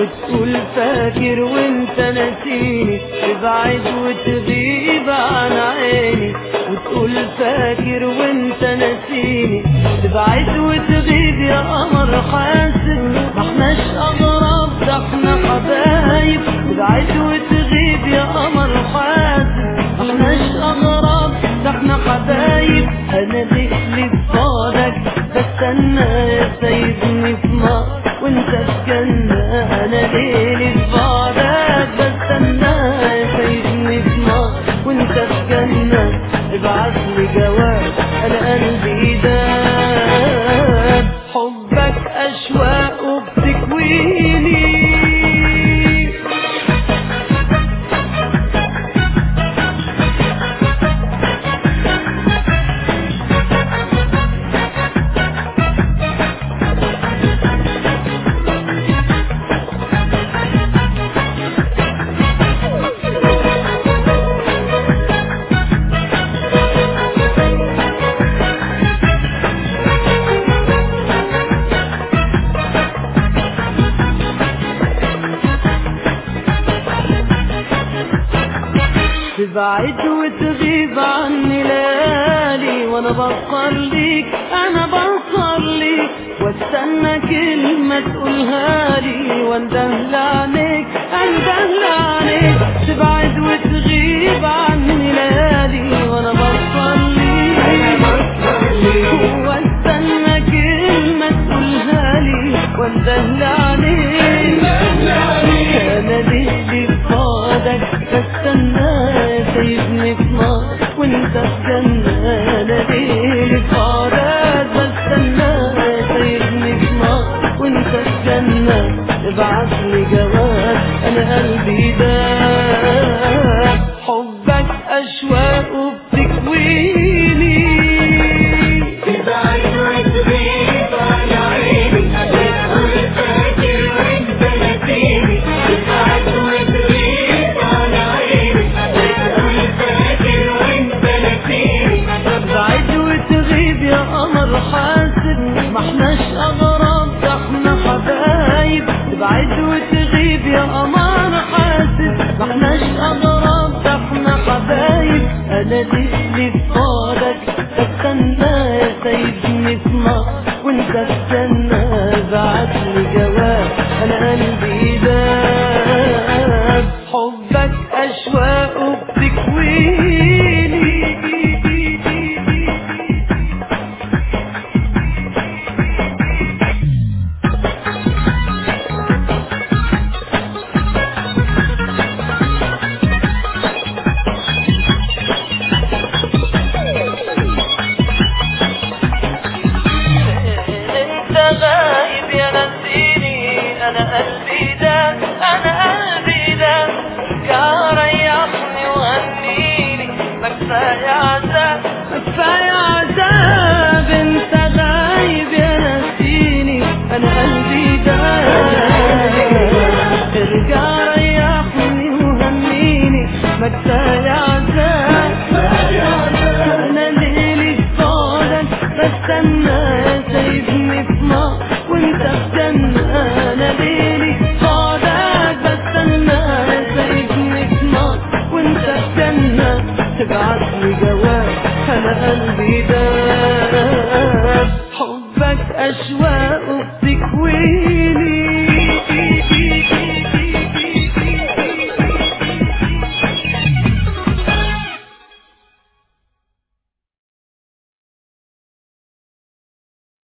وتقول فاكر وانت ناسيني تبعد وتغيب عن عيني وتقول فاكر وانت ناسيني تبعد وتغيب يا قمر حاسب ما احناش اغراب ده احنا حبايب تبعد وتغيب يا قمر حاسب ما احناش اغراب ده احنا حبايب انا دخلي بصادك بستنى يا سيدني في نار وانت في جنة انا ليلي في بعدك بستنى يا سيدني في نار وانت في جنة ابعت لي جواب انا قلبي داب حبك اشواق وبتكويني تبعد وتغيب عني ليالي وانا بفكر ليك انا بفكر ليك واستنى كلمة تقولها لي واندهل عليك اندهل عليك تبعد وتغيب عني ليالي وانا بفكر ليك واستنى كلمة تقولها لي واندهل عليك انا ليلي بفادك بستنى سيبني في نار وانت في جنة انا ليلي بفادك بستنى سيبني في نار وانت في جنة ابعت لي جواب انا قلبي داب حبك اشواق وبتكويني تبعد وتغيب عن عيني وتقول فاكر وانت ناسيني تبعد وتغيب عن عيني وتقول فاكر وانت ناسيني تبعد وتغيب يا قمر حاسب ما احناش اغراب ده احنا حبايب تبعد وتغيب يا قمر حاسب ما احناش اغراب ده احنا حبايب انا دخلي في فارك بستنى يا سيدني في نار وانت استنى بعت لي جواب انا قلبي داب حبك اشواق وبتكويني انت غايب يا نسيني انا قلبي ده انا قلبي ده ارجع ريحني وهنيني ما كفايه عذاب ما كفايه عذاب انت غايب يا نسيني انا قلبي ده ارجع ريحني وهنيني ما كفايه عذاب انا ليلي في صالك بستنى